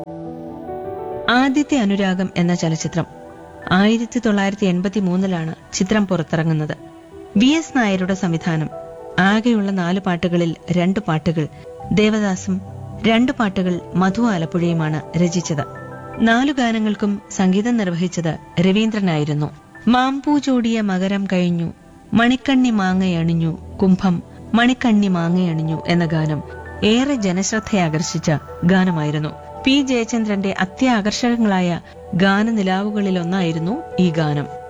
ആദ്യത്തെ അനുരാഗം എന്ന ചലച്ചിത്രം ആയിരത്തി തൊള്ളായിരത്തി എൺപത്തി മൂന്നിലാണ് ചിത്രം പുറത്തിറങ്ങുന്നത് വി എസ് നായരുടെ സംവിധാനം ആകെയുള്ള നാല് പാട്ടുകളിൽ രണ്ട് പാട്ടുകൾ ദേവദാസും രണ്ട് പാട്ടുകൾ മധു ആലപ്പുഴയുമാണ് രചിച്ചത് നാലു ഗാനങ്ങൾക്കും സംഗീതം നിർവഹിച്ചത് രവീന്ദ്രനായിരുന്നു മാമ്പൂ ചൂടിയ മകരം കഴിഞ്ഞു മണിക്കണ്ണി മാങ്ങയണിഞ്ഞു കുംഭം മണിക്കണ്ണി മാങ്ങയണിഞ്ഞു എന്ന ഗാനം ഏറെ ജനശ്രദ്ധയാകർഷിച്ച ഗാനമായിരുന്നു പി ജയചന്ദ്രന്റെ അത്യാകർഷകങ്ങളായ ഗാനനിലാവുകളിലൊന്നായിരുന്നു ഈ ഗാനം